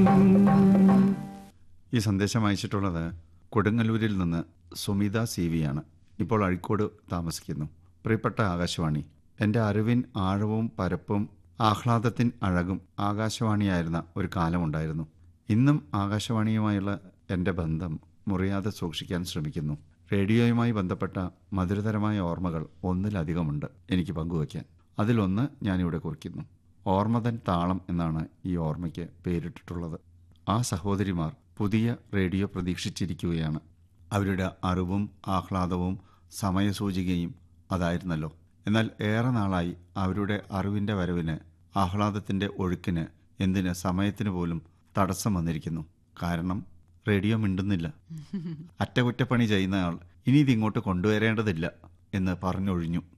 ഈ സന്ദേശം അയച്ചിട്ടുള്ളത് കൊടുങ്ങല്ലൂരിൽ നിന്ന് സുമിത സി വിയാണ് ഇപ്പോൾ അഴീക്കോട് താമസിക്കുന്നു പ്രിയപ്പെട്ട ആകാശവാണി എൻ്റെ അറിവിൻ ആഴവും പരപ്പും ആഹ്ലാദത്തിൻ അഴകും ആകാശവാണിയായിരുന്ന ഒരു കാലമുണ്ടായിരുന്നു ഇന്നും ആകാശവാണിയുമായുള്ള എൻ്റെ ബന്ധം മുറിയാതെ സൂക്ഷിക്കാൻ ശ്രമിക്കുന്നു റേഡിയോയുമായി ബന്ധപ്പെട്ട മധുരതരമായ ഓർമ്മകൾ ഒന്നിലധികമുണ്ട് എനിക്ക് പങ്കുവയ്ക്കാൻ അതിലൊന്ന് ഞാനിവിടെ കുറിക്കുന്നു ഓർമ്മതൻ താളം എന്നാണ് ഈ ഓർമ്മയ്ക്ക് പേരിട്ടിട്ടുള്ളത് ആ സഹോദരിമാർ പുതിയ റേഡിയോ പ്രതീക്ഷിച്ചിരിക്കുകയാണ് അവരുടെ അറിവും ആഹ്ലാദവും സമയസൂചികയും അതായിരുന്നല്ലോ എന്നാൽ ഏറെ നാളായി അവരുടെ അറിവിൻ്റെ വരവിന് ആഹ്ലാദത്തിൻ്റെ ഒഴുക്കിന് എന്തിന് സമയത്തിന് പോലും തടസ്സം വന്നിരിക്കുന്നു കാരണം റേഡിയോ മിണ്ടുന്നില്ല അറ്റകുറ്റപ്പണി ചെയ്യുന്നയാൾ ഇനി ഇതിങ്ങോട്ട് കൊണ്ടുവരേണ്ടതില്ല എന്ന് പറഞ്ഞൊഴിഞ്ഞു